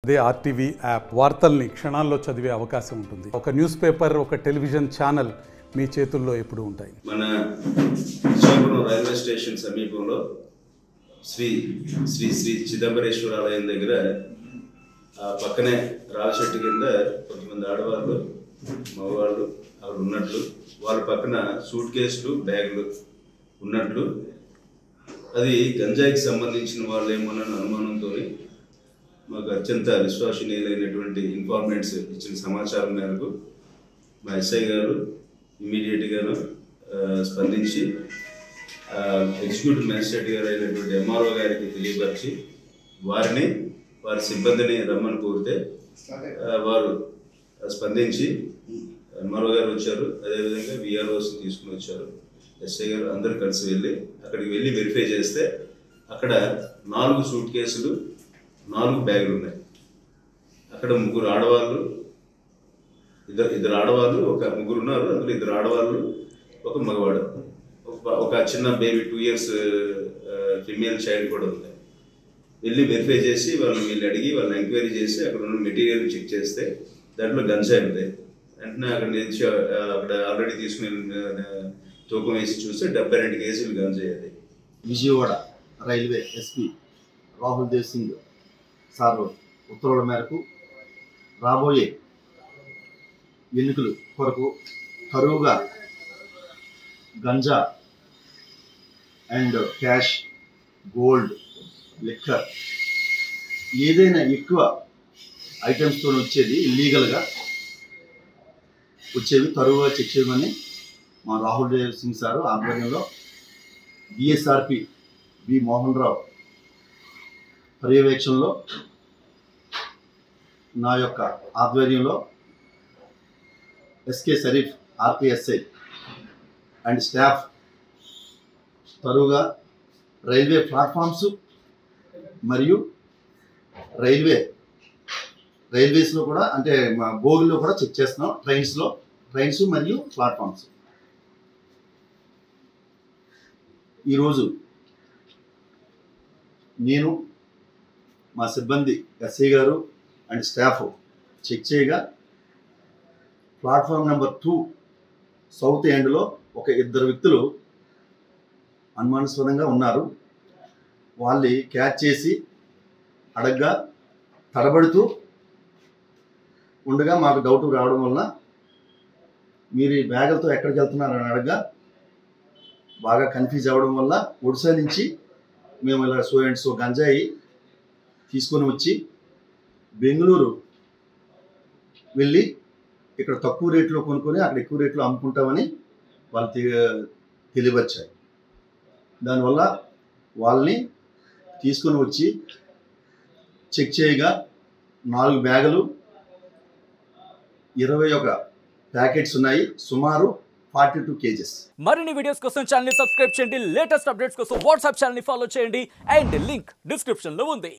అదే RTV app వార్తల్ని క్షణాల్లో చదివే అవకాశం ఉంటుంది ఒక న్యూస్ పేపర్ ఒక టెలివిజన్ ఛానల్ మీ చేతుల్లో ఎప్పుడూ ఉంటాయి మన విశాఖపట్నం రైల్వే స్టేషన్ సమీపంలో శ్రీ శ్రీ శ్రీ చిదంబరేశ్వర ఆలయం దగ్గర ఆ పక్కనే రావిచెట్టు కింద కొంతమంది ఆడవాళ్ళు మగవాళ్ళు అక్కడ ఉన్నట్లు వాళ్ళ పక్కన సూట్ కేసులు బ్యాగులు ఉన్నట్లు అది గంజాయికి సంబంధించిన వాళ్ళు ఏమోనని అనుమానంతో మాకు అత్యంత విశ్వసనీయులైనటువంటి ఇన్ఫార్మేట్స్ ఇచ్చిన సమాచారం మేరకు మా ఎస్ఐ గారు ఇమీడియట్గాను స్పందించి ఆ, ఎగ్జిక్యూటివ్ మేజిస్ట్రేట్ గారు అయినటువంటి ఎంఆర్ఓ గారికి తెలియపరిచి వారిని వారి సిబ్బందిని రమ్మని కోరితే ఆ, వారు స్పందించి ఎంఆర్ఓ గారు వచ్చారు అదేవిధంగా విఆర్ఓస్ తీసుకుని వచ్చారు ఎస్ఐ గారు అందరూ కలిసి వెళ్ళి అక్కడికి వెళ్ళి వెరిఫై చేస్తే అక్కడ నాలుగు సూట్ కేసులు నాలుగు బ్యాగులు ఉన్నాయి అక్కడ ముగ్గురు ఆడవాళ్ళు ఇద్దరు ఇద్దరు ఆడవాళ్ళు ఒక ముగ్గురు ఉన్నారు అందులో ఇద్దరు ఆడవాళ్ళు ఒక మగవాడు ఒక ఒక చిన్న baby two years female child కూడా ఉంది వెళ్ళి వెరిఫై చేసి వాళ్ళని వీళ్ళు అడిగి వాళ్ళని ఎంక్వైరీ చేసి అక్కడ ఉన్న మెటీరియల్ చెక్ చేస్తే దాంట్లో గంజాయి ఉంది వెంటనే అక్కడ నుంచి ఆ, అక్కడ ఆల్రెడీ తీసుకుని ఆ, తూకం వేసి చూస్తే డెబ్బై రెండు కేజీలు గంజాయి అది Vijayawada railway SP Rahul Dev Singh sir ఉత్తర్వుల మేరకు రాబోయే ఎన్నికలు కొరకు కరువుగా ganja and cash gold liquor ఏదైనా ఎక్కువ ఐటమ్స్తో వచ్చేది ఇల్లీగల్గా వచ్చేవి తరువుగా చెక్ చేయమని మా రాహుల్ దేవ్ సింగ్ సార్ ఆధ్వర్యంలో డిఎస్ఆర్పి బి మోహన్ రావు పర్యవేక్షణలో నా యొక్క ఆధ్వర్యంలో SK Sharif RPSI and staff తరువుగా రైల్వే ప్లాట్ఫామ్స్ మరియు రైల్వే రైల్వేస్లో కూడా అంటే మా బోగిలో కూడా చెక్ చేస్తున్నాం ట్రైన్స్లో ట్రైన్స్ మరియు ప్లాట్ఫామ్స్ ఈరోజు నేను మా సిబ్బంది ఎస్ఐ గారు అండ్ స్టాఫ్ చెక్ చేయగా ప్లాట్ఫామ్ నెంబర్ టూ సౌత్ ఎండ్లో ఒక ఇద్దరు వ్యక్తులు అనుమానాస్పదంగా ఉన్నారు వాళ్ళని క్యాచ్ చేసి అడగ్గా తడబడుతూ ఉండగా మాకు డౌట్ రావడం వలన మీరు ఈ బ్యాగులతో ఎక్కడికి వెళ్తున్నారని అడగగా బాగా కన్ఫ్యూజ్ అవ్వడం వల్ల ఒడిశా నుంచి మేము ఇలా సో అండ్ సో గంజాయి తీసుకొని వచ్చి బెంగళూరు వెళ్ళి ఇక్కడ తక్కువ రేట్లో కొనుక్కొని అక్కడ ఎక్కువ రేట్లో అమ్ముకుంటామని వాళ్ళు తె- తెలియవచ్చాయి దానివల్ల వాళ్ళని తీసుకొని వచ్చి చెక్ చేయగా నాలుగు బ్యాగులు ఇరవై ఒక ప్యాకెట్స్ ఉన్నాయి సుమారు ఫార్టీ టూ కేజెస్ మరిన్ని వీడియోస్ కోసం ఛానల్ ని సబ్స్క్రైబ్ చేయండి లేటెస్ట్ అప్డేట్స్ కోసం వాట్సాప్ ఛానల్ ని ఫాలో చేయండి అండ్ లింక్ డిస్క్రిప్షన్ లో ఉంది